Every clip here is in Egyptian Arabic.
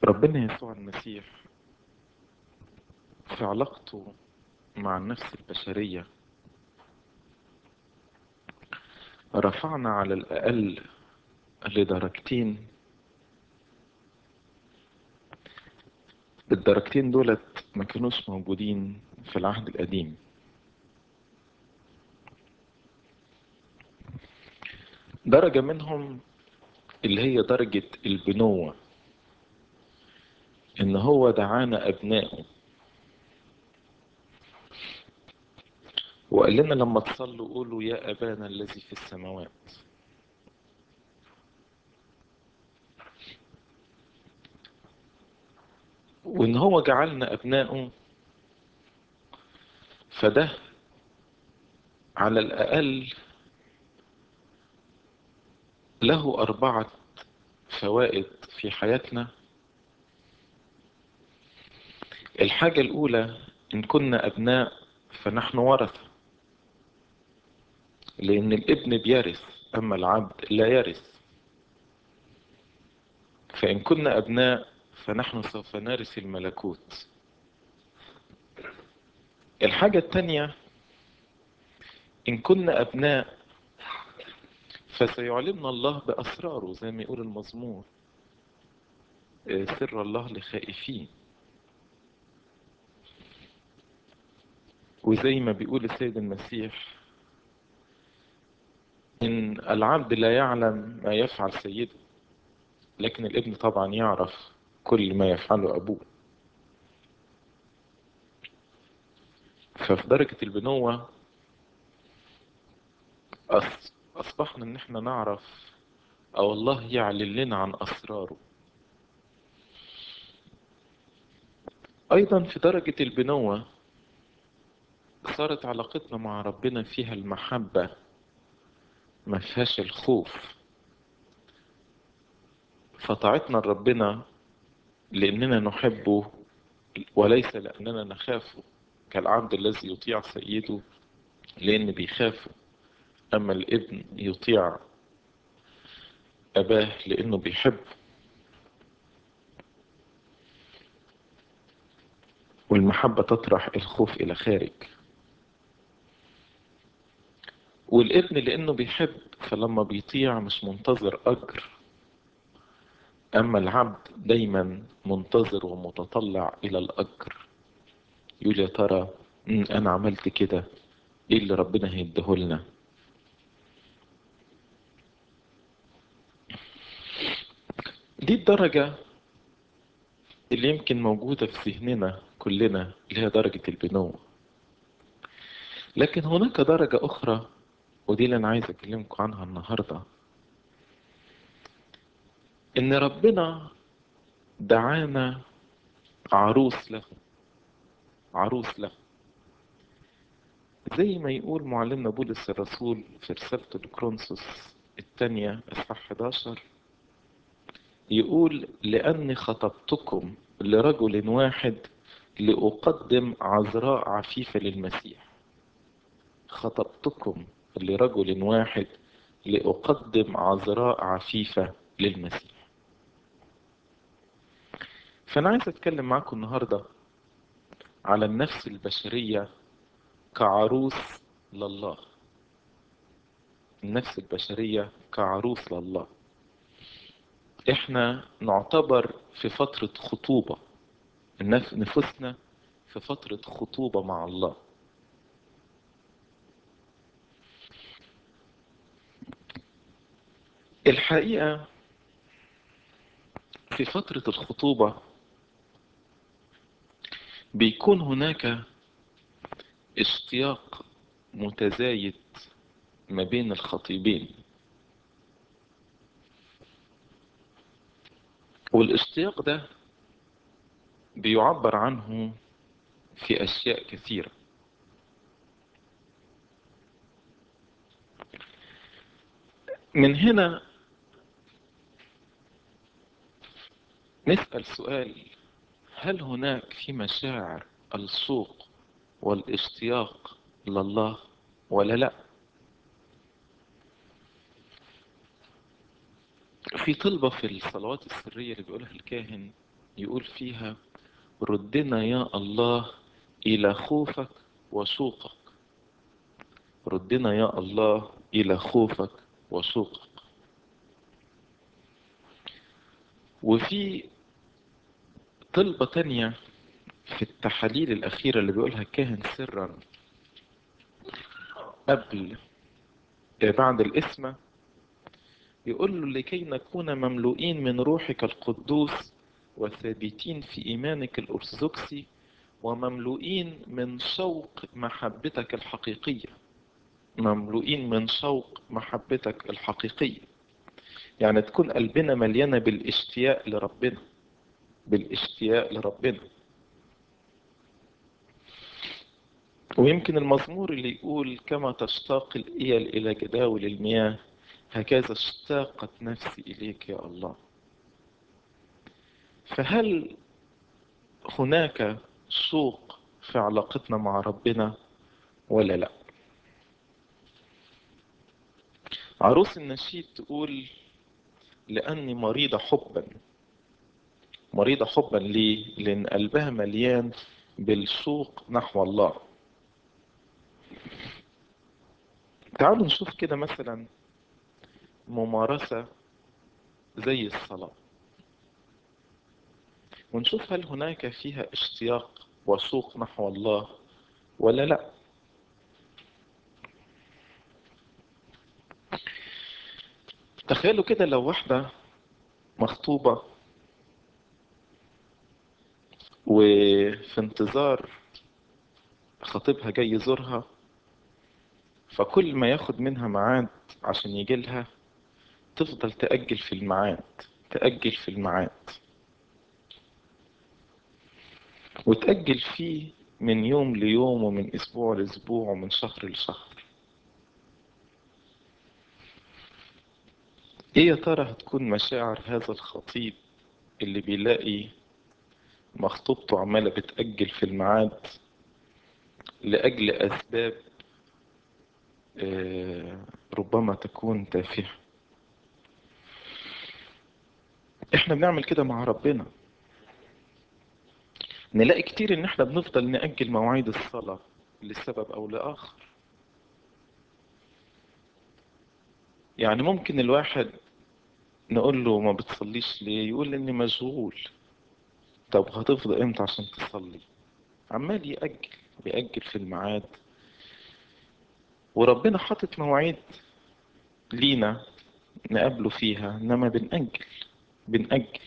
ربنا يسوع المسيح في علاقته مع النفس البشرية رفعنا على الأقل لدرجتين الدرجتين دولت ما كانوش موجودين في العهد القديم درجة منهم اللي هي درجة البنوة ان هو دعانا ابنائه وقال لنا لما تصلوا قولوا يا ابانا الذي في السماوات وان هو جعلنا ابنائه فده على الاقل له اربعة فوائد في حياتنا الحاجة الاولى ان كنا ابناء فنحن ورثة لان الابن بيرث اما العبد لا يرث فان كنا ابناء فنحن سوف نرث الملكوت الحاجة الثانية إن كنا أبناء فسيعلمنا الله بأسراره زي ما يقول المزمور سر الله لخائفين وزي ما بيقول السيد المسيح إن العبد لا يعلم ما يفعل سيده لكن الابن طبعا يعرف كل ما يفعله أبوه ففي درجة البنوة أصبحنا إن إحنا نعرف أو الله يعلن لنا عن أسراره أيضا في درجة البنوة صارت علاقتنا مع ربنا فيها المحبة ما فيهاش الخوف فطاعتنا لربنا لأننا نحبه وليس لأننا نخافه كالعبد الذي يطيع سيده لأن بيخافه أما الابن يطيع أباه لأنه بيحبه والمحبة تطرح الخوف إلى خارج والابن لأنه بيحب فلما بيطيع مش منتظر أجر أما العبد دايما منتظر ومتطلع إلى الأجر يقول يا ترى أنا عملت كده إيه اللي ربنا هيديهولنا دي الدرجة اللي يمكن موجودة في ذهننا كلنا اللي هي درجة البنوة لكن هناك درجة أخرى ودي اللي أنا عايز أكلمكم عنها النهاردة إن ربنا دعانا عروس له عروس له زي ما يقول معلمنا بولس الرسول في رسالته لكرونسوس الثانية إصحاح 11 يقول لأني خطبتكم لرجل واحد لأقدم عذراء عفيفة للمسيح خطبتكم لرجل واحد لأقدم عذراء عفيفة للمسيح فأنا عايز أتكلم معاكم النهاردة على النفس البشرية كعروس لله النفس البشرية كعروس لله احنا نعتبر في فترة خطوبة نفسنا في فترة خطوبة مع الله الحقيقة في فترة الخطوبة بيكون هناك اشتياق متزايد ما بين الخطيبين والاشتياق ده بيعبر عنه في أشياء كثيرة من هنا نسأل سؤال هل هناك في مشاعر الشوق والاشتياق لله ولا لا في طلبة في الصلوات السرية اللي بيقولها الكاهن يقول فيها ردنا يا الله إلى خوفك وسوقك ردنا يا الله إلى خوفك وسوقك وفي طلبة تانية في التحاليل الأخيرة اللي بيقولها كاهن سرا قبل بعد الإسمة يقول له لكي نكون مملوئين من روحك القدوس وثابتين في إيمانك الأرثوذكسي ومملوئين من شوق محبتك الحقيقية مملوئين من شوق محبتك الحقيقية يعني تكون قلبنا مليانة بالاشتياق لربنا بالاشتياق لربنا ويمكن المزمور اللي يقول كما تشتاق الإيل إلى جداول المياه هكذا اشتاقت نفسي إليك يا الله فهل هناك شوق في علاقتنا مع ربنا ولا لا عروس النشيد تقول لأني مريضة حبا مريضة حبا ليه لأن قلبها مليان بالشوق نحو الله تعالوا نشوف كده مثلا ممارسة زي الصلاة ونشوف هل هناك فيها اشتياق وسوق نحو الله ولا لا تخيلوا كده لو واحدة مخطوبة وفي انتظار خطيبها جاي يزورها فكل ما ياخد منها ميعاد عشان يجي لها تفضل تأجل في الميعاد تأجل في الميعاد وتأجل فيه من يوم ليوم ومن أسبوع لأسبوع ومن شهر لشهر إيه يا ترى هتكون مشاعر هذا الخطيب اللي بيلاقي مخطوبته عمالة بتأجل في الميعاد لأجل أسباب ربما تكون تافهة احنا بنعمل كده مع ربنا نلاقي كتير ان احنا بنفضل نأجل مواعيد الصلاة لسبب او لآخر يعني ممكن الواحد نقول له ما بتصليش ليه يقول اني مشغول طب هتفضل امتى عشان تصلي عمال يأجل يأجل في الميعاد وربنا حاطط مواعيد لينا نقابله فيها انما بنأجل بنأجل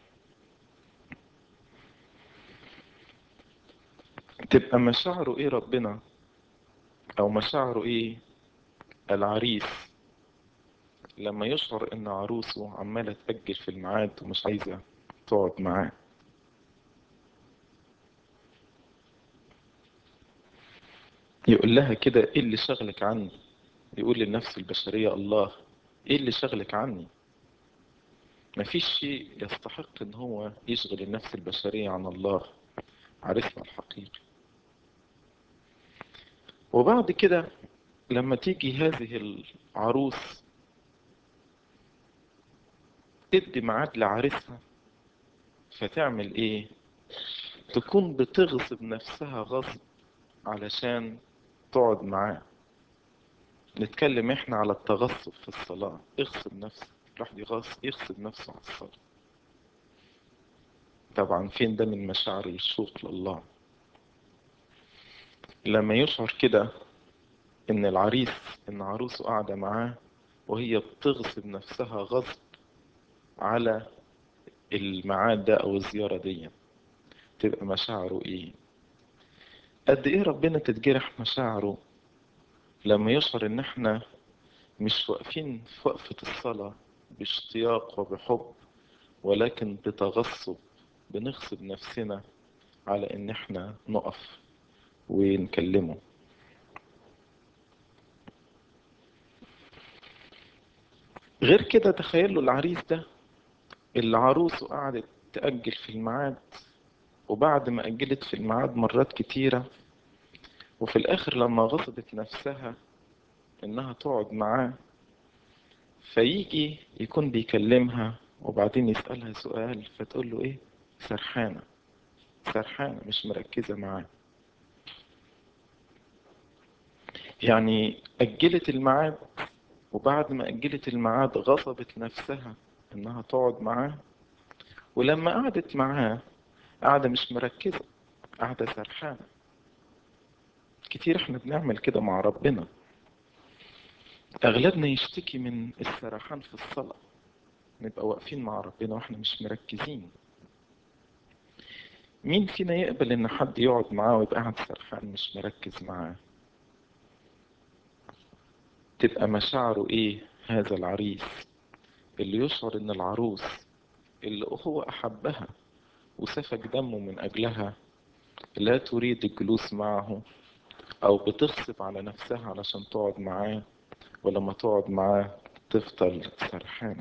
تبقى مشاعره ايه ربنا او مشاعره ايه العريس لما يشعر ان عروسه عمالة تأجل في الميعاد ومش عايزة تقعد معاه يقول لها كده ايه اللي شغلك عني يقول للنفس البشرية الله ايه اللي شغلك عني مفيش شيء يستحق ان هو يشغل النفس البشرية عن الله عرفنا الحقيقي وبعد كده لما تيجي هذه العروس تدي ميعاد لعريسها فتعمل ايه تكون بتغصب نفسها غصب علشان تقعد معاه نتكلم احنا على التغصب في الصلاة اغصب نفسك الواحد يغصب يغصب نفسه على الصلاة طبعا فين ده من مشاعر الشوق لله لما يشعر كده ان العريس ان عروسه قاعدة معاه وهي بتغصب نفسها غصب على الميعاد ده او الزيارة دي تبقى مشاعره ايه قد ايه ربنا تتجرح مشاعره لما يشعر ان احنا مش واقفين في وقفة الصلاة باشتياق وبحب ولكن بتغصب بنغصب نفسنا على ان احنا نقف ونكلمه غير كده تخيلوا العريس ده اللي عروسه قعدت تأجل في الميعاد وبعد ما أجلت في الميعاد مرات كتيرة وفي الآخر لما غصبت نفسها إنها تقعد معاه فيجي يكون بيكلمها وبعدين يسألها سؤال فتقول له إيه سرحانة سرحانة مش مركزة معاه يعني أجلت الميعاد وبعد ما أجلت الميعاد غصبت نفسها إنها تقعد معاه ولما قعدت معاه قاعدة مش مركزة قاعدة سرحانة كتير احنا بنعمل كده مع ربنا أغلبنا يشتكي من السرحان في الصلاة نبقى واقفين مع ربنا واحنا مش مركزين مين فينا يقبل ان حد يقعد معاه ويبقى قاعد سرحان مش مركز معاه تبقى مشاعره ايه هذا العريس اللي يشعر ان العروس اللي هو احبها وسفك دمه من اجلها لا تريد الجلوس معه او بتغصب على نفسها علشان تقعد معاه ولما تقعد معاه تفضل سرحانة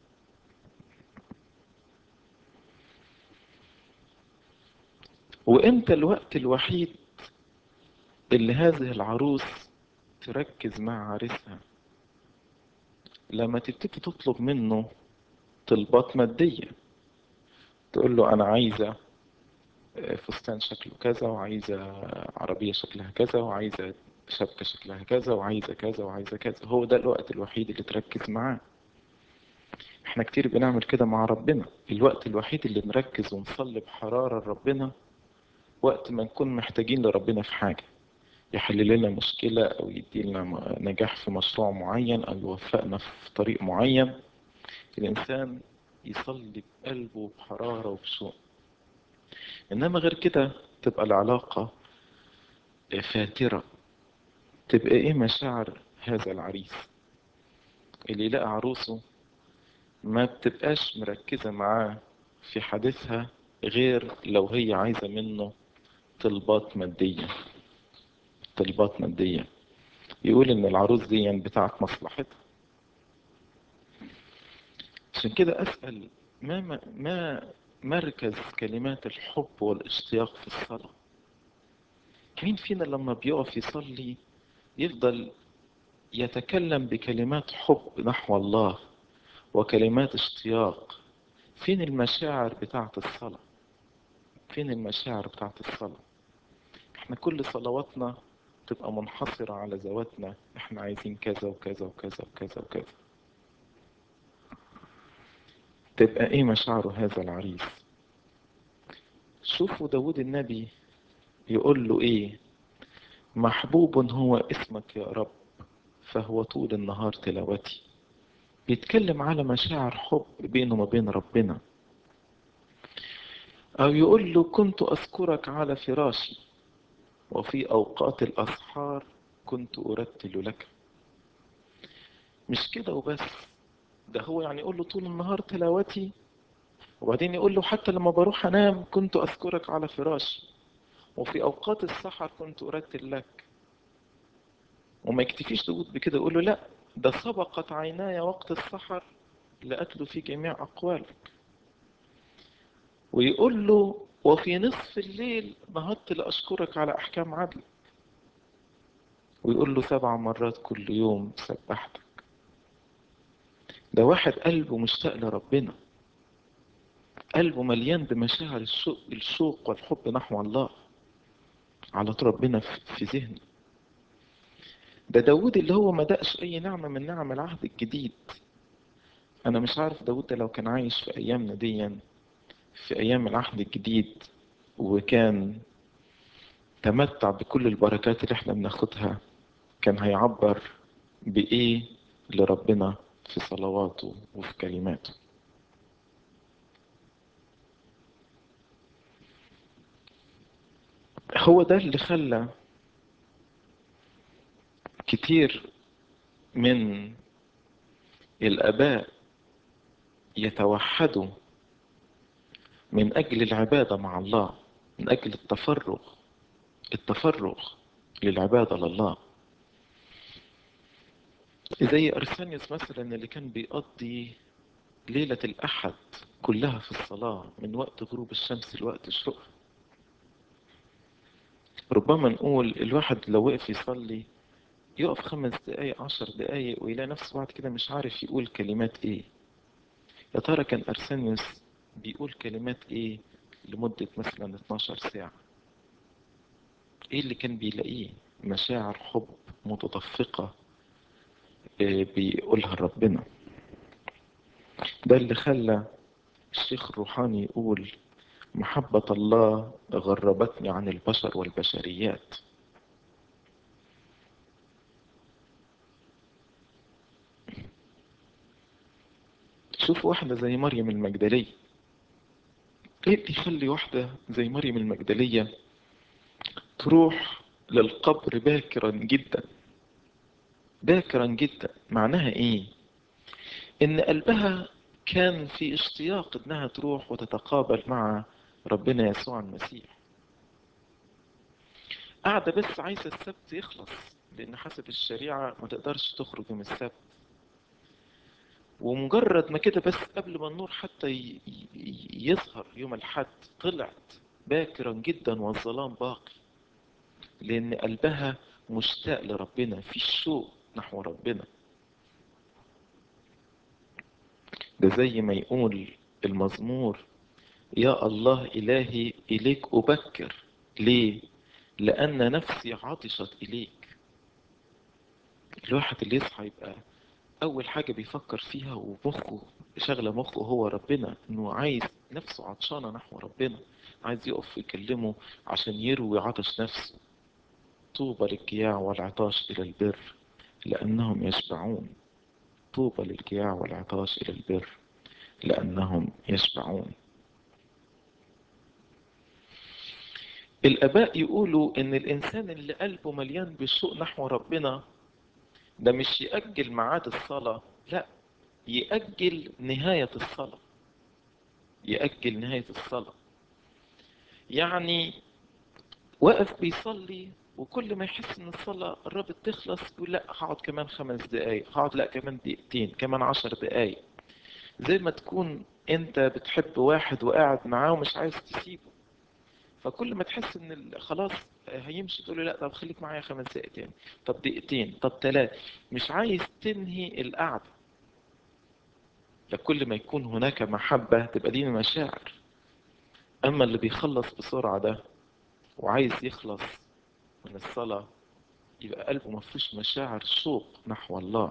وامتى الوقت الوحيد اللي هذه العروس تركز مع عريسها لما تبتدي تطلب منه طلبات مادية تقول له أنا عايزة فستان شكله كذا وعايزة عربية شكلها كذا وعايزة شبكة شكلها كذا وعايزة كذا وعايزة كذا هو ده الوقت الوحيد اللي تركز معاه احنا كتير بنعمل كده مع ربنا الوقت الوحيد اللي نركز ونصلي بحرارة لربنا وقت ما نكون محتاجين لربنا في حاجة يحل لنا مشكلة أو يدينا نجاح في مشروع معين أو يوفقنا في طريق معين الإنسان يصلي بقلبه بحرارة وبشوق إنما غير كده تبقى العلاقة فاترة تبقى إيه مشاعر هذا العريس اللي يلاقي عروسه ما بتبقاش مركزة معاه في حديثها غير لو هي عايزة منه طلبات مادية طلبات مادية يقول ان العروس دي بتاعت مصلحتها عشان كده اسأل ما ما مركز كلمات الحب والاشتياق في الصلاة مين فينا لما بيقف يصلي يفضل يتكلم بكلمات حب نحو الله وكلمات اشتياق فين المشاعر بتاعت الصلاة فين المشاعر بتاعت الصلاة احنا كل صلواتنا تبقى منحصرة على ذواتنا احنا عايزين كذا وكذا وكذا وكذا وكذا تبقى ايه مشاعره هذا العريس شوفوا داود النبي يقول له ايه محبوب هو اسمك يا رب فهو طول النهار تلاوتي بيتكلم على مشاعر حب بينه وبين ربنا أو يقول له كنت أذكرك على فراشي وفي أوقات الأسحار كنت أرتل لك مش كده وبس ده هو يعني يقول له طول النهار تلاوتي وبعدين يقول له حتى لما بروح أنام كنت أذكرك على فراشي وفي أوقات السحر كنت أرتل لك وما يكتفيش داود بكده يقول له لا ده سبقت عيناي وقت السحر لأتلو في جميع أقوالك ويقول له وفي نصف الليل نهضت لأشكرك على أحكام عدلك ويقول له سبع مرات كل يوم سبحتك ده واحد قلبه مشتاق لربنا قلبه مليان بمشاعر الشوق, الشوق والحب نحو الله على طول ربنا في ذهنه ده داود اللي هو ما دقش أي نعمة من نعم العهد الجديد أنا مش عارف داود ده لو كان عايش في أيامنا دي في أيام العهد الجديد وكان تمتع بكل البركات اللي احنا بناخدها كان هيعبر بإيه لربنا في صلواته وفي كلماته هو ده اللي خلى كتير من الآباء يتوحدوا من أجل العبادة مع الله من أجل التفرغ التفرغ للعبادة لله زي أرسانيوس مثلا اللي كان بيقضي ليلة الأحد كلها في الصلاة من وقت غروب الشمس لوقت شروقها ربما نقول الواحد لو وقف يصلي يقف خمس دقايق عشر دقايق ويلاقي نفسه بعد كده مش عارف يقول كلمات ايه يا ترى كان أرسانيوس بيقول كلمات ايه لمدة مثلا 12 ساعة ايه اللي كان بيلاقيه مشاعر حب متدفقة بيقولها لربنا ده اللي خلى الشيخ الروحاني يقول محبة الله غربتني عن البشر والبشريات شوف واحدة زي مريم المجدلية ايه اللي يخلي واحدة زي مريم المجدلية تروح للقبر باكرا جدا باكرا جدا معناها ايه ان قلبها كان في اشتياق انها تروح وتتقابل مع ربنا يسوع المسيح قاعدة بس عايزة السبت يخلص لان حسب الشريعة ما تقدرش تخرج من السبت ومجرد ما كده بس قبل ما النور حتى يظهر يوم الحد طلعت باكرا جدا والظلام باقي لان قلبها مشتاق لربنا في الشوق نحو ربنا ده زي ما يقول المزمور يا الله إلهي إليك أبكر ليه؟ لأن نفسي عطشت إليك الواحد اللي يصحى يبقى أول حاجة بيفكر فيها ومخه شغلة مخه هو ربنا إنه عايز نفسه عطشانة نحو ربنا عايز يقف يكلمه عشان يروي عطش نفسه طوبى للجياع والعطاش إلى البر لأنهم يشبعون طوبى للجياع والعطاش إلى البر لأنهم يشبعون الآباء يقولوا إن الإنسان اللي قلبه مليان بالشوق نحو ربنا ده مش يأجل ميعاد الصلاة لا يأجل نهاية الصلاة يأجل نهاية الصلاة يعني واقف بيصلي وكل ما يحس ان الصلاة قربت تخلص يقول لا هقعد كمان خمس دقايق هقعد لا كمان دقيقتين كمان عشر دقايق زي ما تكون انت بتحب واحد وقاعد معاه ومش عايز تسيبه فكل ما تحس ان خلاص هيمشي تقول له لا طب خليك معايا خمس دقايق تاني طب دقيقتين طب ثلاثة مش عايز تنهي القعدة لكل ما يكون هناك محبة تبقى دي مشاعر اما اللي بيخلص بسرعة ده وعايز يخلص من الصلاة يبقى قلبه ما فيهوش مشاعر شوق نحو الله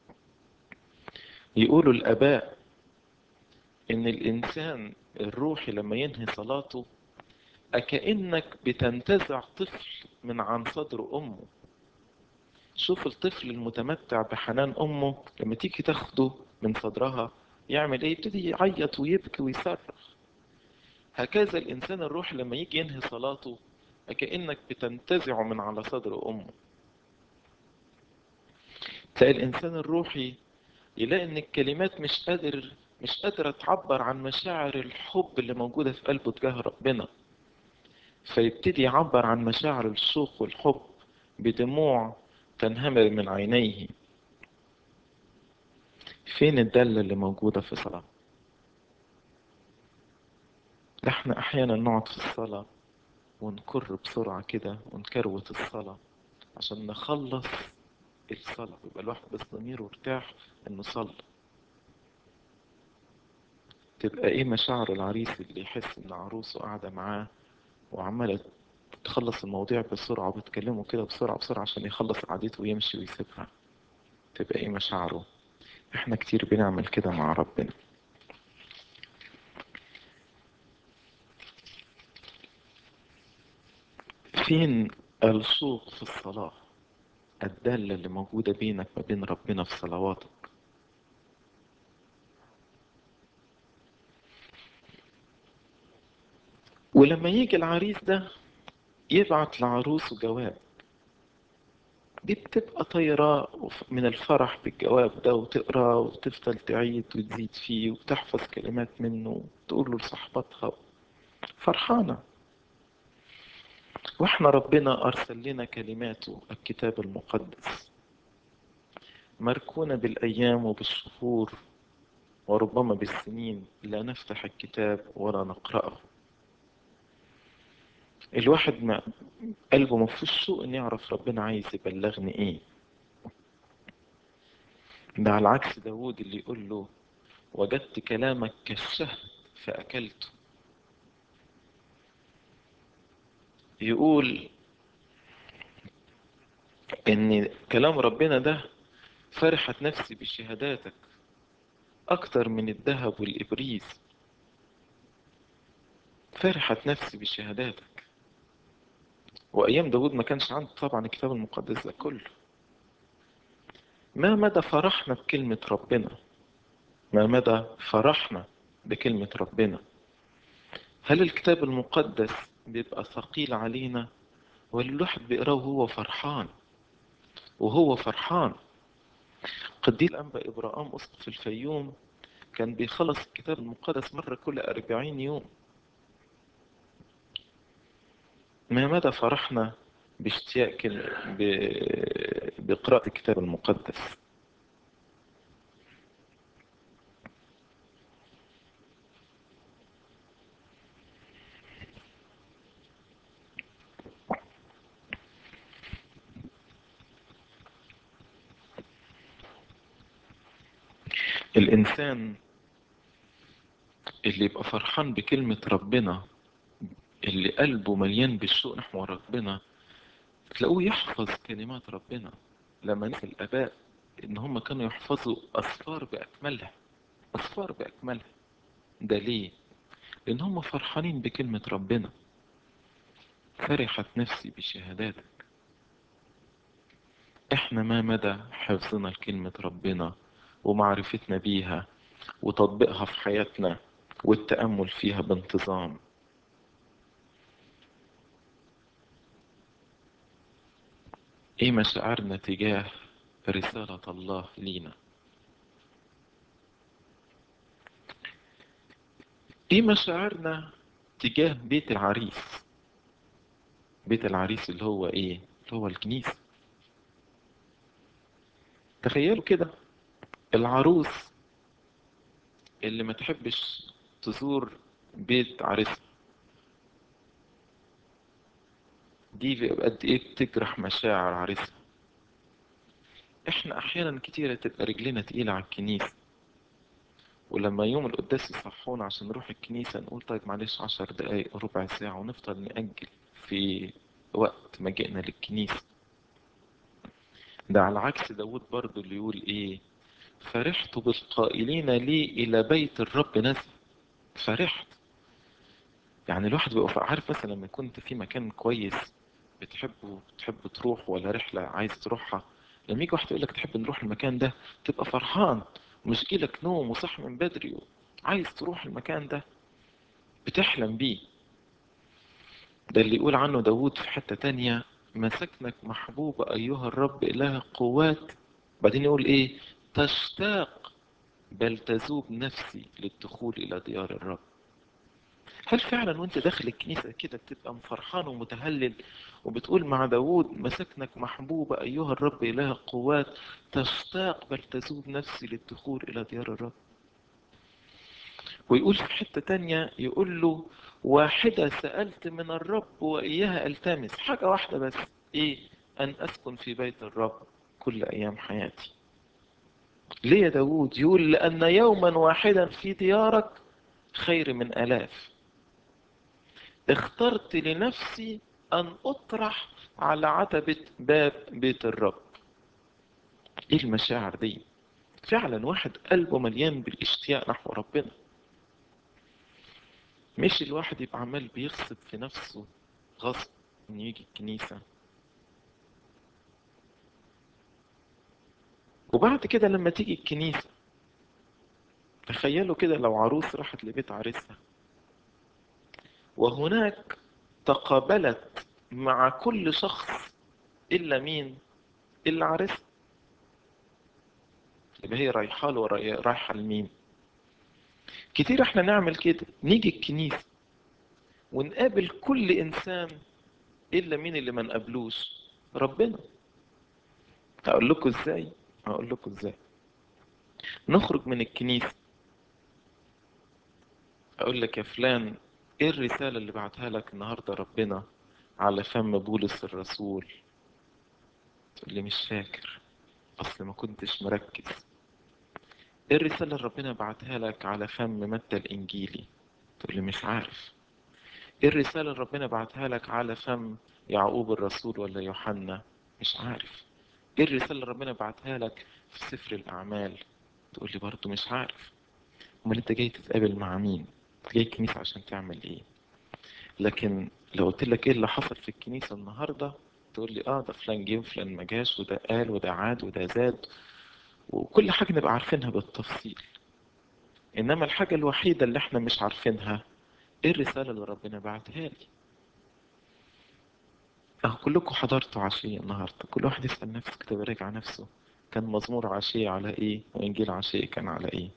يقولوا الآباء إن الإنسان الروحي لما ينهي صلاته أكأنك بتنتزع طفل من عن صدر أمه شوف الطفل المتمتع بحنان أمه لما تيجي تاخده من صدرها يعمل إيه يبتدي يعيط ويبكي ويصرخ هكذا الإنسان الروحي لما يجي ينهي صلاته كأنك بتنتزع من على صدر أمه تلاقي الإنسان الروحي يلاقي إن الكلمات مش قادر مش قادرة تعبر عن مشاعر الحب اللي موجودة في قلبه تجاه ربنا فيبتدي يعبر عن مشاعر الشوق والحب بدموع تنهمر من عينيه فين الدالة اللي موجودة في الصلاة ده احنا احيانا نقعد في الصلاة ونكر بسرعة كده ونكروت الصلاة عشان نخلص الصلاة يبقى الواحد بس ضميره ارتاح انه صلى تبقى ايه مشاعر العريس اللي يحس ان عروسه قاعدة معاه وعمالة تخلص المواضيع بسرعة وبتكلمه كده بسرعة بسرعة عشان يخلص قعدته ويمشي ويسيبها تبقى ايه مشاعره احنا كتير بنعمل كده مع ربنا فين الشوق في الصلاة الدالة اللي موجودة بينك ما بين ربنا في صلواتك ولما يجي العريس ده يبعت لعروسه جواب دي بتبقى طايرة من الفرح بالجواب ده وتقرا وتفضل تعيد وتزيد فيه وتحفظ كلمات منه وتقول له لصاحبتها فرحانة واحنا ربنا أرسل لنا كلماته الكتاب المقدس مركونة بالأيام وبالشهور وربما بالسنين لا نفتح الكتاب ولا نقرأه الواحد ما قلبه ما فيهوش سوء ان يعرف ربنا عايز يبلغني ايه ده على عكس داود اللي يقول له وجدت كلامك كالشهد فأكلته يقول ان كلام ربنا ده فرحت نفسي بشهاداتك اكتر من الذهب والابريز فرحت نفسي بشهاداتك وايام داود ما كانش عنده طبعا الكتاب المقدس ده كله ما مدى فرحنا بكلمة ربنا ما مدى فرحنا بكلمة ربنا هل الكتاب المقدس بيبقى ثقيل علينا ولا الواحد بيقراه وهو فرحان وهو فرحان قديس الأنبا إبراهام أسقف الفيوم كان بيخلص الكتاب المقدس مرة كل أربعين يوم ما مدى فرحنا باشتياق كل- ب- بقراءة الكتاب المقدس الإنسان اللي يبقى فرحان بكلمة ربنا اللي قلبه مليان بالشوق نحو ربنا تلاقوه يحفظ كلمات ربنا لما نسأل الآباء إن هم كانوا يحفظوا أسفار بأكملها أسفار بأكملها ده ليه؟ لأن هم فرحانين بكلمة ربنا فرحت نفسي بشهاداتك احنا ما مدى حفظنا لكلمة ربنا ومعرفتنا بيها وتطبيقها في حياتنا والتأمل فيها بانتظام ايه مشاعرنا تجاه رسالة الله لينا ايه مشاعرنا تجاه بيت العريس بيت العريس اللي هو ايه اللي هو الكنيسة تخيلوا كده العروس اللي ما تحبش تزور بيت عريسها دي بيبقى قد ايه بتجرح مشاعر عريسها احنا احيانا كتيرة تبقى رجلنا تقيلة على الكنيسة ولما يوم القداس يصحونا عشان نروح الكنيسة نقول طيب معلش عشر دقايق ربع ساعة ونفضل نأجل في وقت ما جئنا للكنيسة ده على عكس داود برضو اللي يقول ايه فرحت بالقائلين لي الى بيت الرب نزل فرحت يعني الواحد بيبقى عارف مثلا لما كنت في مكان كويس بتحبه بتحب تروح ولا رحلة عايز تروحها لما يجي واحد يقول لك تحب نروح المكان ده تبقى فرحان مش جيلك نوم وصح من بدري عايز تروح المكان ده بتحلم بيه ده اللي يقول عنه داود في حتة تانية مسكنك محبوب أيها الرب إله قوات بعدين يقول إيه تشتاق بل تذوب نفسي للدخول إلى ديار الرب هل فعلا وانت داخل الكنيسة كده بتبقى فرحان ومتهلل وبتقول مع داود مسكنك محبوبة أيها الرب إله قوات تشتاق بل تذوب نفسي للدخول إلى ديار الرب ويقول في حتة تانية يقول له واحدة سألت من الرب وإياها ألتمس حاجة واحدة بس إيه أن أسكن في بيت الرب كل أيام حياتي ليه يا داود يقول لأن يوما واحدا في ديارك خير من ألاف اخترت لنفسي أن أطرح على عتبة باب بيت الرب إيه المشاعر دي فعلا واحد قلبه مليان بالاشتياق نحو ربنا مش الواحد يبقى عمال بيغصب في نفسه غصب انه يجي الكنيسة وبعد كده لما تيجي الكنيسة تخيلوا كده لو عروس راحت لبيت عريسها وهناك تقابلت مع كل شخص إلا مين إلا عريسها يبقى هي رايحة له رايحة لمين كتير احنا نعمل كده نيجي الكنيسة ونقابل كل انسان الا مين اللي ما نقابلوش ربنا اقول لكم ازاي اقول لكم ازاي نخرج من الكنيسة اقول لك يا فلان ايه الرسالة اللي بعتها لك النهاردة ربنا على فم بولس الرسول تقول لي مش فاكر اصل ما كنتش مركز ايه الرسالة اللي ربنا بعتها لك على فم متى الانجيلي تقول لي مش عارف ايه الرسالة اللي ربنا بعتها لك على فم يعقوب الرسول ولا يوحنا مش عارف ايه الرسالة اللي ربنا بعتها لك في سفر الأعمال تقول لي برضه مش عارف امال انت جاي تتقابل مع مين انت جاي الكنيسة عشان تعمل ايه لكن لو قلت لك ايه اللي حصل في الكنيسة النهاردة تقول لي اه ده فلان جه وفلان ما جاش وده قال وده عاد وده زاد وكل حاجة نبقى عارفينها بالتفصيل انما الحاجة الوحيدة اللي احنا مش عارفينها ايه الرسالة اللي ربنا بعتها لي اهو كلكم حضرتوا عشية النهاردة كل واحد يسأل نفسه كده ويراجع نفسه كان مزمور عشية على ايه وانجيل عشية كان على ايه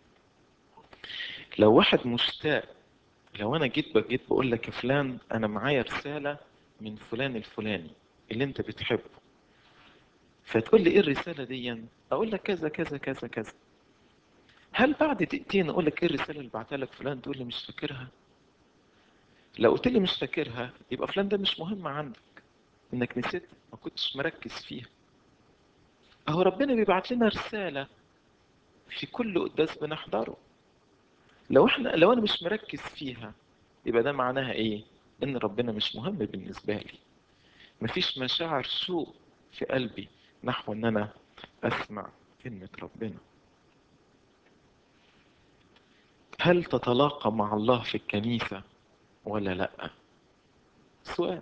لو واحد مشتاق لو انا جيت جيت بقول لك يا فلان انا معايا رسالة من فلان الفلاني اللي انت بتحبه فتقول لي ايه الرسالة دي اقول لك كذا كذا كذا كذا هل بعد دقيقتين اقول لك ايه الرسالة اللي بعتها لك فلان تقول لي مش فاكرها لو قلت لي مش فاكرها يبقى فلان ده مش مهم عندك انك نسيت ما كنتش مركز فيها اهو ربنا بيبعت لنا رسالة في كل قداس بنحضره لو احنا لو انا مش مركز فيها يبقى ده معناها ايه ان ربنا مش مهم بالنسبة لي مفيش مشاعر سوء في قلبي نحو ان انا اسمع كلمة ربنا هل تتلاقى مع الله في الكنيسة ولا لا سؤال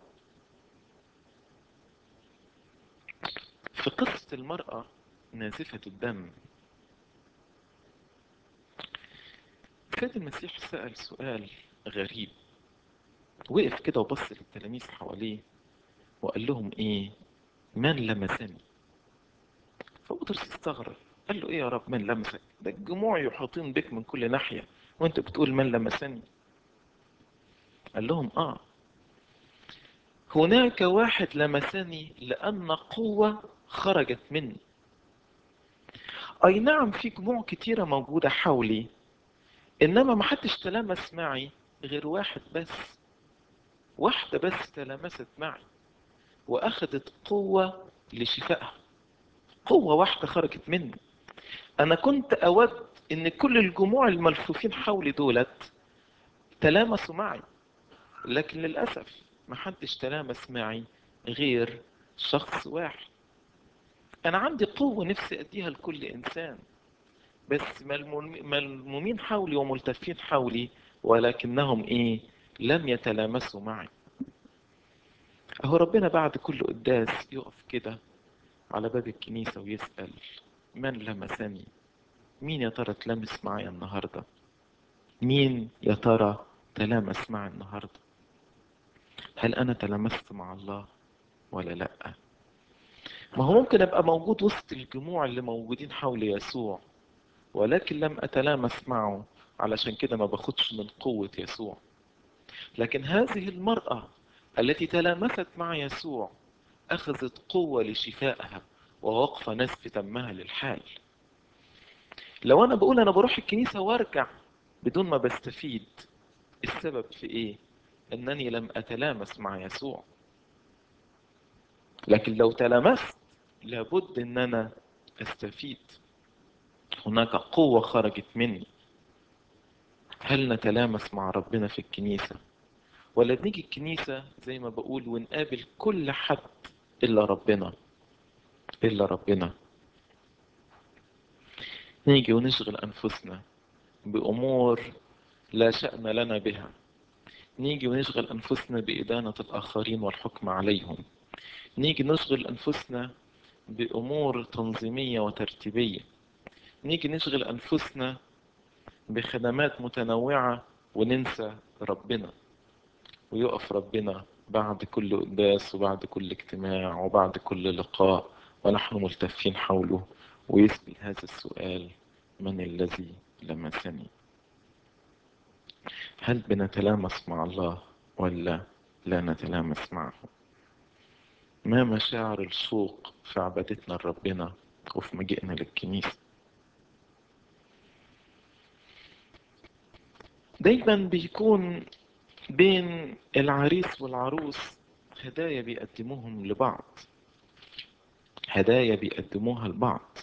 في قصة المرأة نازفة الدم سيد المسيح سأل سؤال غريب وقف كده وبص للتلاميذ حواليه وقال لهم ايه من لمسني فبطرس استغرب قال له ايه يا رب من لمسك ده الجموع يحيطون بك من كل ناحية وانت بتقول من لمسني قال لهم اه هناك واحد لمسني لأن قوة خرجت مني أي نعم في جموع كتيرة موجودة حولي إنما ما حدش تلامس معي غير واحد بس واحدة بس تلامست معي وأخذت قوة لشفائها قوة واحدة خرجت مني أنا كنت أود إن كل الجموع الملفوفين حولي دولت تلامسوا معي لكن للأسف ما حدش تلامس معي غير شخص واحد أنا عندي قوة نفسي أديها لكل إنسان بس ملمومين حولي وملتفين حولي ولكنهم إيه لم يتلامسوا معي أهو ربنا بعد كل قداس يقف كده على باب الكنيسة ويسأل من لمسني مين يا ترى تلامس معي النهاردة مين يا ترى تلامس معي النهاردة هل أنا تلامست مع الله ولا لأ ما هو ممكن أبقى موجود وسط الجموع اللي موجودين حول يسوع ولكن لم أتلامس معه علشان كده ما باخدش من قوة يسوع لكن هذه المرأة التي تلامست مع يسوع أخذت قوة لشفائها ووقف نزف دمها للحال لو أنا بقول أنا بروح الكنيسة وارجع بدون ما بستفيد السبب في إيه؟ أنني لم أتلامس مع يسوع لكن لو تلامست لابد أن أنا أستفيد هناك قوة خرجت مني هل نتلامس مع ربنا في الكنيسة ولا بنيجي الكنيسة زي ما بقول ونقابل كل حد إلا ربنا إلا ربنا نيجي ونشغل أنفسنا بأمور لا شأن لنا بها نيجي ونشغل أنفسنا بإدانة الآخرين والحكم عليهم نيجي نشغل أنفسنا بأمور تنظيمية وترتيبية نيجي نشغل أنفسنا بخدمات متنوعة وننسى ربنا ويقف ربنا بعد كل قداس وبعد كل اجتماع وبعد كل لقاء ونحن ملتفين حوله ويسأل هذا السؤال من الذي لمسني هل بنتلامس مع الله ولا لا نتلامس معه ما مشاعر الشوق في عبادتنا لربنا وفي مجيئنا للكنيسة دايما بيكون بين العريس والعروس هدايا بيقدموهم لبعض هدايا بيقدموها لبعض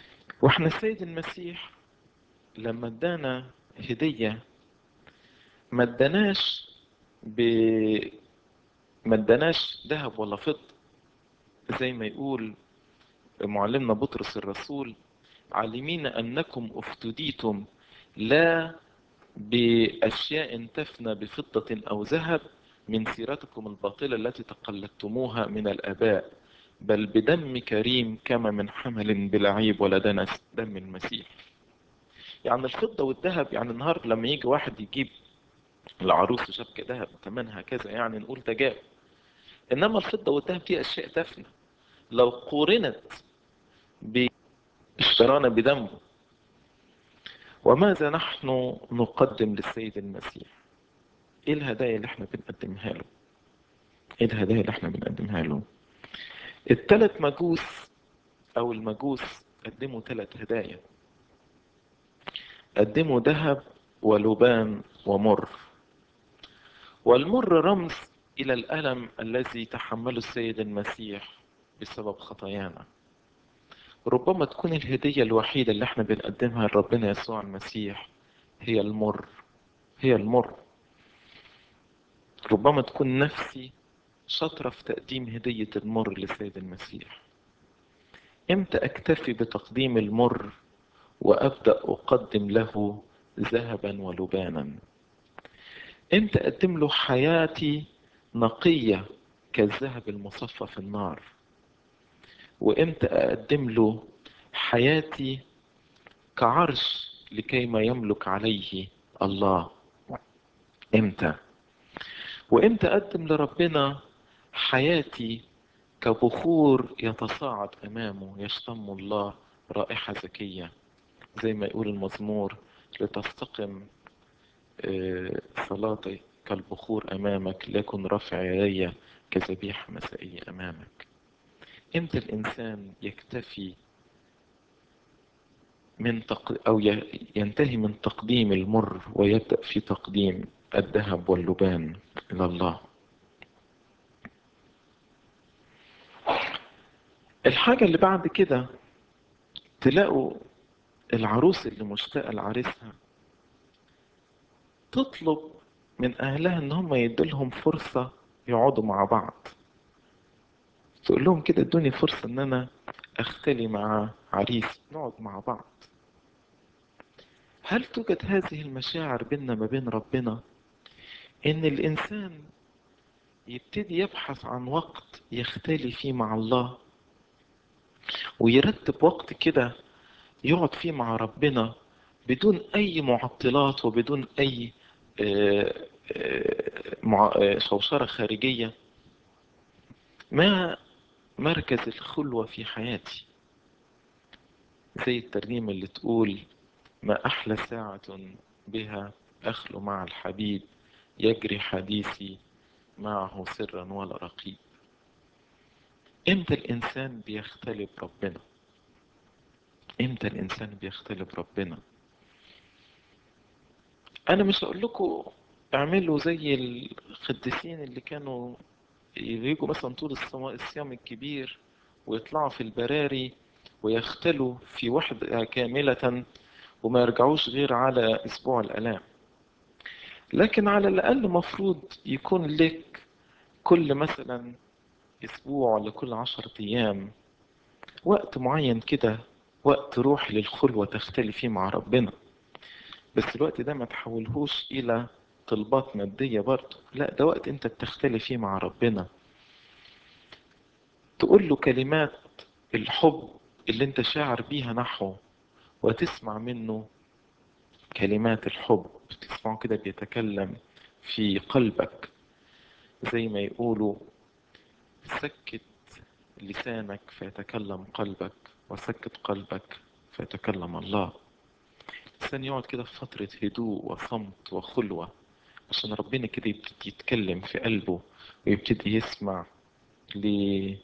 واحنا السيد المسيح لما ادانا هدية ما اداناش ب ما اداناش ذهب ولا فضة زي ما يقول معلمنا بطرس الرسول عالمين أنكم افتديتم لا بأشياء تفنى بفضة أو ذهب من سيرتكم الباطلة التي تقلدتموها من الآباء بل بدم كريم كما من حمل بلا عيب ولا دنس دم المسيح يعني الفضة والذهب يعني النهاردة لما يجي واحد يجيب العروس شبكة ذهب ثمنها كذا يعني نقول تجاب إنما الفضة والذهب دي أشياء تفنى لو قورنت باشترانا بدمه وماذا نحن نقدم للسيد المسيح ايه الهدايا اللي احنا بنقدمها له ايه الهدايا اللي احنا بنقدمها له الثلاث مجوس او المجوس قدموا ثلاث هدايا قدموا ذهب ولبان ومر والمر رمز الى الالم الذي تحمله السيد المسيح بسبب خطايانا ربما تكون الهدية الوحيدة اللي احنا بنقدمها لربنا يسوع المسيح هي المر هي المر ربما تكون نفسي شاطرة في تقديم هدية المر للسيد المسيح امتى اكتفي بتقديم المر وابدأ اقدم له ذهبا ولبانا امتى اقدم له حياتي نقية كالذهب المصفى في النار وامتى اقدم له حياتي كعرش لكي ما يملك عليه الله امتى وامتى اقدم لربنا حياتي كبخور يتصاعد امامه يشتم الله رائحة زكية زي ما يقول المزمور لتستقم صلاتي كالبخور امامك لكن رفع يدي كذبيحة مسائية امامك امتى الانسان يكتفي من تق... او ينتهي من تقديم المر ويبدأ في تقديم الذهب واللبان الى الله الحاجة اللي بعد كده تلاقوا العروس اللي مشتاقة لعريسها تطلب من اهلها ان هم يدولهم فرصة يقعدوا مع بعض تقول لهم كده ادوني فرصة ان انا اختلي مع عريس نقعد مع بعض هل توجد هذه المشاعر بيننا ما بين ربنا ان الانسان يبتدي يبحث عن وقت يختلي فيه مع الله ويرتب وقت كده يقعد فيه مع ربنا بدون اي معطلات وبدون اي شوشرة خارجية ما مركز الخلوة في حياتي زي الترنيمة اللي تقول ما أحلى ساعة بها أخلو مع الحبيب يجري حديثي معه سرا ولا رقيب امتى الإنسان بيختلي بربنا امتى الإنسان بيختلي بربنا أنا مش هقول لكم اعملوا زي القديسين اللي كانوا يجوا مثلا طول الصيام الكبير ويطلعوا في البراري ويختلوا في وحدة كاملة وما يرجعوش غير على أسبوع الألام لكن على الأقل مفروض يكون لك كل مثلا أسبوع ولا كل عشرة أيام وقت معين كده وقت روح للخلوة تختلي فيه مع ربنا بس الوقت ده ما تحولهوش إلى طلبات مادية برضه لا ده وقت انت بتختلي فيه مع ربنا تقول له كلمات الحب اللي انت شاعر بيها نحوه وتسمع منه كلمات الحب تسمعه كده بيتكلم في قلبك زي ما يقولوا سكت لسانك فيتكلم قلبك وسكت قلبك فيتكلم الله الإنسان يقعد كده في فترة هدوء وصمت وخلوة عشان ربنا كده يبتدي يتكلم في قلبه ويبتدي يسمع ل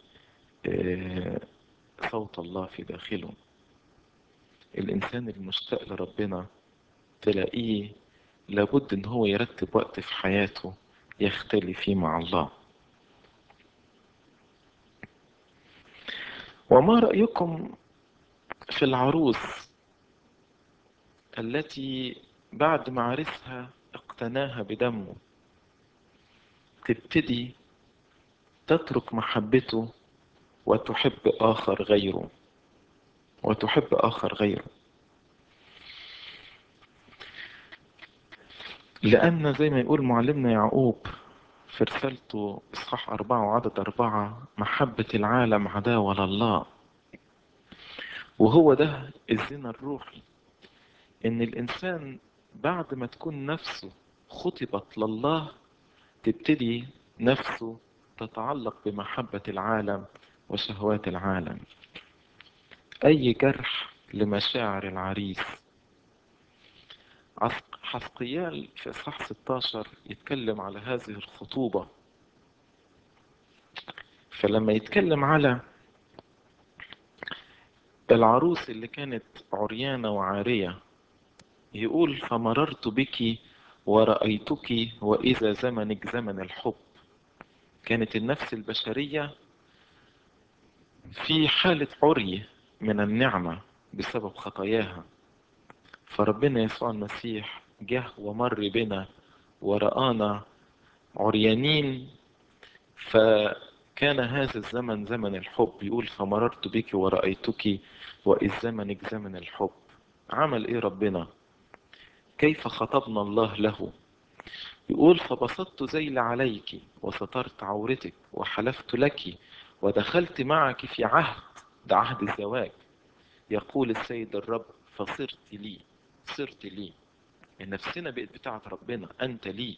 صوت الله في داخله الإنسان المشتاق لربنا تلاقيه لابد إن هو يرتب وقت في حياته يختلي فيه مع الله وما رأيكم في العروس التي بعد ما عرسها اقتناها بدمه تبتدي تترك محبته وتحب آخر غيره وتحب آخر غيره لأن زي ما يقول معلمنا يعقوب في رسالته إصحاح أربعة وعدد أربعة محبة العالم عداوة لله وهو ده الزنا الروحي إن الإنسان بعد ما تكون نفسه خطبت لله تبتدي نفسه تتعلق بمحبة العالم وشهوات العالم أي جرح لمشاعر العريس حسقيال في إصحاح 16 يتكلم على هذه الخطوبة فلما يتكلم على العروس اللي كانت عريانة وعارية يقول فمررت بك ورأيتك وإذا زمنك زمن الحب كانت النفس البشرية في حالة عري من النعمة بسبب خطاياها فربنا يسوع المسيح جه ومر بنا ورآنا عريانين فكان هذا الزمن زمن الحب يقول فمررت بك ورأيتك وإذ زمنك زمن الحب عمل إيه ربنا كيف خطبنا الله له يقول فبسطت ذيل عليك وسترت عورتك وحلفت لك ودخلت معك في عهد ده عهد الزواج يقول السيد الرب فصرت لي صرت لي النفسنا بقت بتاعت ربنا أنت لي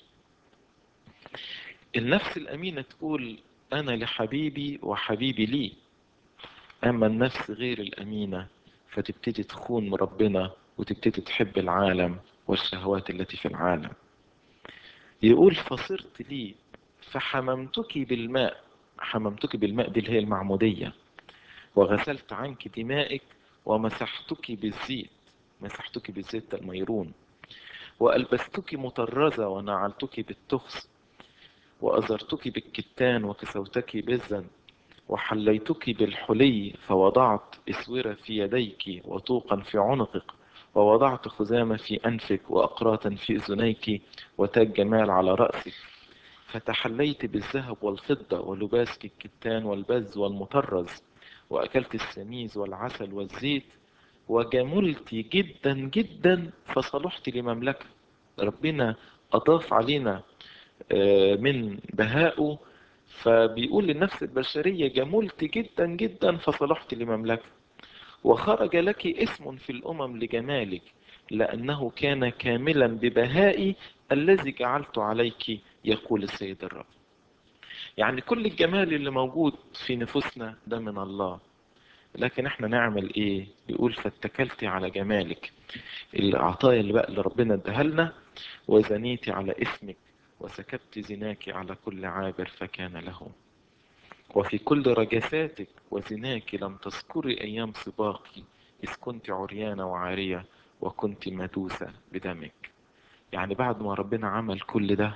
النفس الأمينة تقول أنا لحبيبي وحبيبي لي أما النفس غير الأمينة فتبتدي تخون ربنا وتبتدي تحب العالم والشهوات التي في العالم يقول فصرت لي فحممتك بالماء حممتك بالماء دي اللي هي المعمودية وغسلت عنك دمائك ومسحتك بالزيت مسحتك بالزيت الميرون وألبستك مطرزة ونعلتك بالتخس وأزرتك بالكتان وكسوتك بالزن وحليتك بالحلي فوضعت اسورة في يديك وطوقا في عنقك ووضعت خزامة في أنفك وأقراطا في أذنيك وتاج جمال على رأسك فتحليت بالذهب والفضة ولباسك الكتان والبز والمطرز وأكلت السميز والعسل والزيت وجملت جدا جدا فصلحت لمملكة ربنا أضاف علينا من بهائه فبيقول للنفس البشرية جملت جدا جدا فصلحت لمملكة وخرج لك اسم في الأمم لجمالك لأنه كان كاملا ببهائي الذي جعلت عليك يقول السيد الرب يعني كل الجمال اللي موجود في نفوسنا ده من الله لكن احنا نعمل ايه يقول فاتكلت على جمالك العطايا اللي بقى اللي ربنا اداها لنا وزنيتي على اسمك وسكبت زناك على كل عابر فكان له وفي كل رجساتك وزناك لم تذكري أيام سباقي إذ كنت عريانة وعارية وكنت مدوسة بدمك يعني بعد ما ربنا عمل كل ده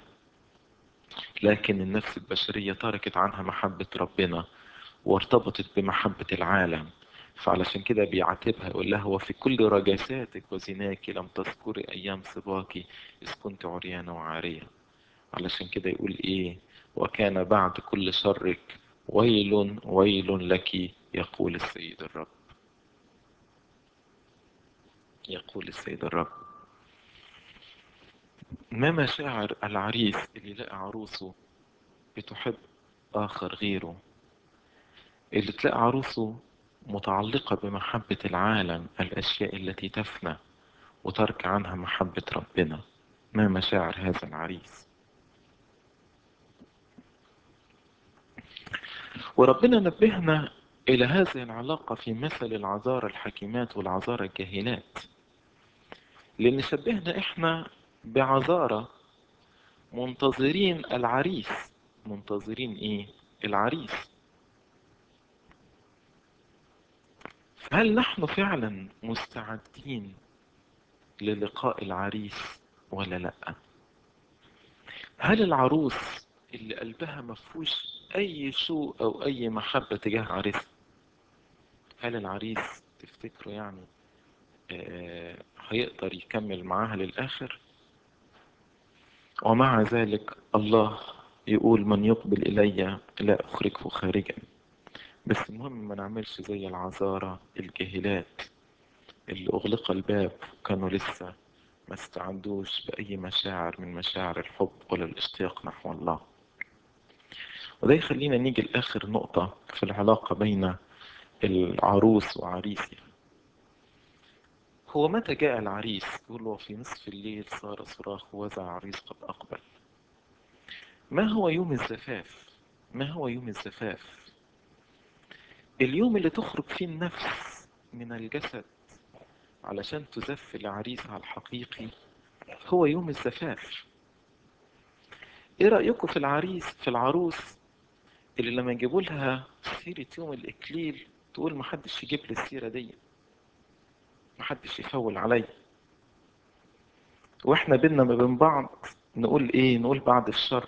لكن النفس البشرية تركت عنها محبة ربنا وارتبطت بمحبة العالم فعلشان كده بيعاتبها يقول لها وفي كل رجساتك وزناك لم تذكري أيام سباقي إذ كنت عريانة وعارية علشان كده يقول إيه وكان بعد كل شرك ويل ويل لك يقول السيد الرب يقول السيد الرب ما مشاعر العريس اللي لقى عروسه بتحب آخر غيره اللي تلاقي عروسه متعلقة بمحبة العالم الأشياء التي تفنى وترك عنها محبة ربنا ما مشاعر هذا العريس وربنا نبهنا إلى هذه العلاقة في مثل العذارى الحكيمات والعذارى الجاهلات لأن شبهنا إحنا بعذارى منتظرين العريس منتظرين إيه؟ العريس هل نحن فعلا مستعدين للقاء العريس ولا لا هل العروس اللي قلبها مفهوش اي سوء او اي محبة تجاه عريسها هل العريس تفتكروا يعني آه هيقدر يكمل معاها للاخر ومع ذلك الله يقول من يقبل إلي لا أخرجه خارجا بس المهم ما نعملش زي العذارى الجاهلات اللي أغلق الباب كانوا لسه ما استعندوش بأي مشاعر من مشاعر الحب ولا الاشتياق نحو الله وده يخلينا نيجي لآخر نقطة في العلاقة بين العروس وعريسها هو متى جاء العريس يقول له في نصف الليل صار صراخ وذا عريس قد أقبل ما هو يوم الزفاف ما هو يوم الزفاف اليوم اللي تخرج فيه النفس من الجسد علشان تزف لعريسها الحقيقي هو يوم الزفاف ايه رأيكم في العريس في العروس اللي لما يجيبوا لها سيرة يوم الإكليل تقول محدش يجيب لي السيرة دي محدش يفول عليا واحنا بينا ما بين بعض نقول ايه نقول بعد الشر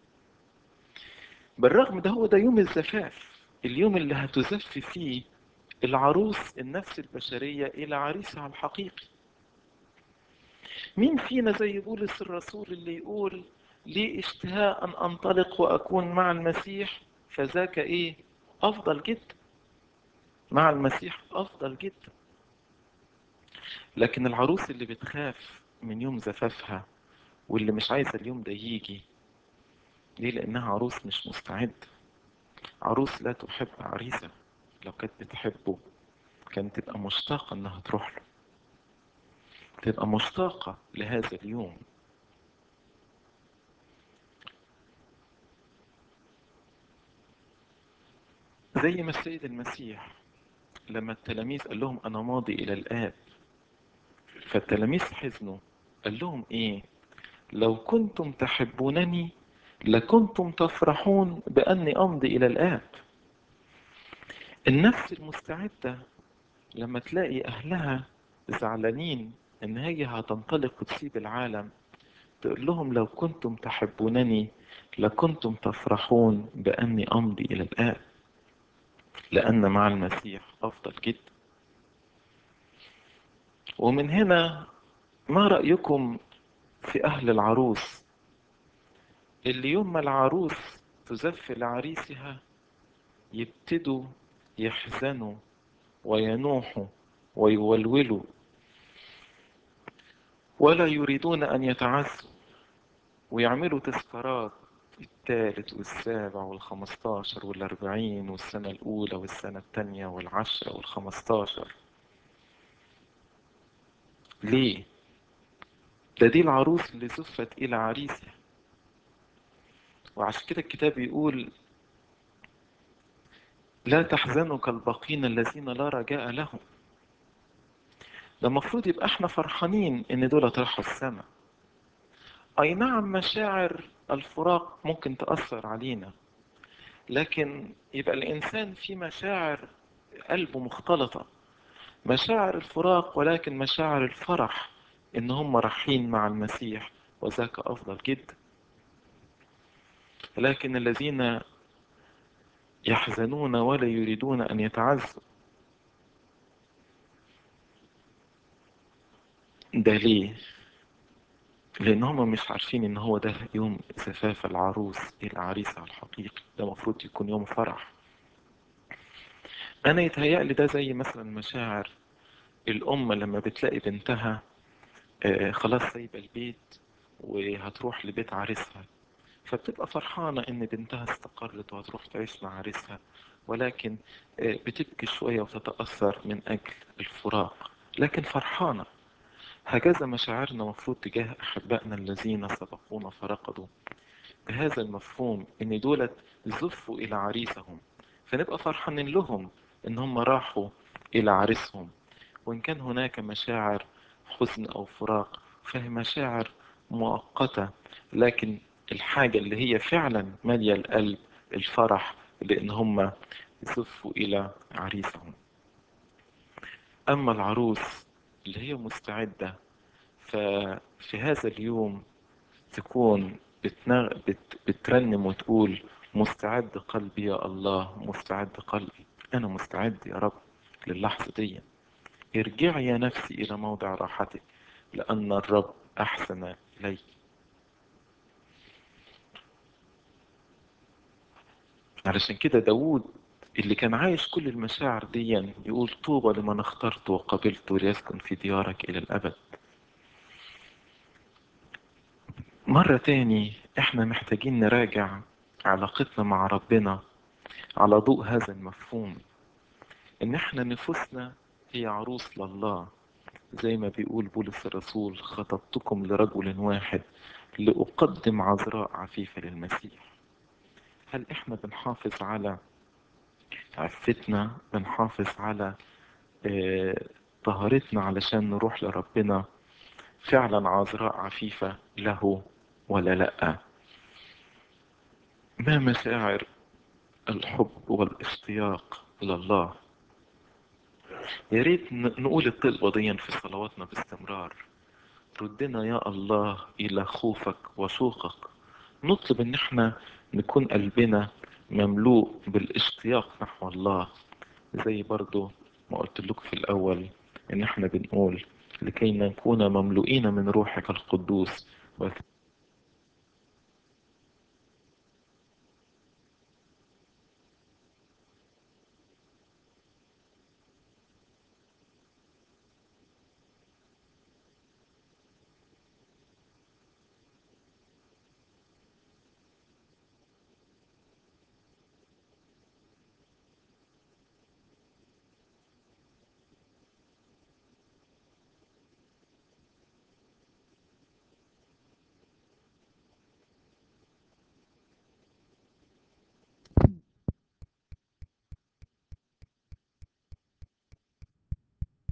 بالرغم ده هو ده يوم الزفاف اليوم اللي هتزف فيه العروس النفس البشرية إلى عريسها الحقيقي مين فينا زي بولس الرسول اللي يقول لي اشتهاء أن أنطلق وأكون مع المسيح فذاك إيه أفضل جدا مع المسيح أفضل جدا لكن العروس اللي بتخاف من يوم زفافها واللي مش عايزة اليوم ده يجي ليه لأنها عروس مش مستعدة عروس لا تحب عريسها لو كانت بتحبه كانت تبقى مشتاقة انها تروح له تبقى مشتاقة لهذا اليوم زي ما السيد المسيح لما التلاميذ قال لهم انا ماضي الى الاب فالتلاميذ حزنوا قال لهم ايه لو كنتم تحبونني لكنتم تفرحون باني امضي الى الاب النفس المستعدة لما تلاقي أهلها زعلانين إن هي هتنطلق وتسيب العالم تقول لهم لو كنتم تحبونني لكنتم تفرحون بأني أمضي إلى الآب لأن مع المسيح أفضل جدا ومن هنا ما رأيكم في أهل العروس اللي يوم ما العروس تزف لعريسها يبتدوا يحزنوا وينوحوا ويولولوا ولا يريدون أن يتعزوا ويعملوا تذكارات الثالث والسابع والخمستاشر والأربعين والسنة الأولى والسنة الثانية والعشرة والخمستاشر ليه؟ ده دي العروس اللي زفت إلى عريسها وعشان كده الكتاب يقول لا تحزنوا كالباقين الذين لا رجاء لهم ده المفروض يبقى احنا فرحانين ان دول راحوا السماء اي نعم مشاعر الفراق ممكن تأثر علينا لكن يبقى الانسان في مشاعر قلبه مختلطة مشاعر الفراق ولكن مشاعر الفرح ان هم رايحين مع المسيح وذاك افضل جدا لكن الذين يحزنون ولا يريدون أن يتعزوا ده ليه؟ لأن هم مش عارفين إن هو ده يوم زفاف العروس العريس الحقيقي ده المفروض يكون يوم فرح أنا يتهيألي ده زي مثلا مشاعر الأم لما بتلاقي بنتها آه خلاص سايبة البيت وهتروح لبيت عريسها فبتبقى فرحانة إن بنتها استقرت وهتروح تعيش مع عريسها ولكن بتبكي شوية وتتأثر من أجل الفراق لكن فرحانة هكذا مشاعرنا مفروض تجاه أحبائنا الذين سبقونا فرقدوا بهذا المفهوم إن دولت زفوا إلى عريسهم فنبقى فرحانين لهم إن هم راحوا إلى عريسهم وإن كان هناك مشاعر حزن أو فراق فهي مشاعر مؤقتة لكن الحاجة اللي هي فعلا مالية القلب الفرح لأن هم زفوا إلى عريسهم أما العروس اللي هي مستعدة ففي هذا اليوم تكون بتنغ... بت... بترنم وتقول مستعد قلبي يا الله مستعد قلبي أنا مستعد يا رب للحظة دي ارجعي يا نفسي إلى موضع راحتك لأن الرب أحسن إليك علشان كده داود اللي كان عايش كل المشاعر دي يقول طوبى لمن اخترت وقبلت ليسكن في ديارك إلى الأبد مرة تاني احنا محتاجين نراجع علاقتنا مع ربنا على ضوء هذا المفهوم ان احنا نفوسنا هي عروس لله زي ما بيقول بولس الرسول خطبتكم لرجل واحد لأقدم عذراء عفيفة للمسيح هل احنا بنحافظ على عفتنا بنحافظ على اه طهارتنا علشان نروح لربنا فعلا عذراء عفيفة له ولا لأ ما مشاعر الحب والاشتياق لله يا ريت نقول الطلبة دي في صلواتنا باستمرار ردنا يا الله إلى خوفك وشوقك نطلب ان احنا نكون قلبنا مملوء بالاشتياق نحو الله زي برضو ما قلت لكم في الأول ان احنا بنقول لكي نكون مملوئين من روحك القدوس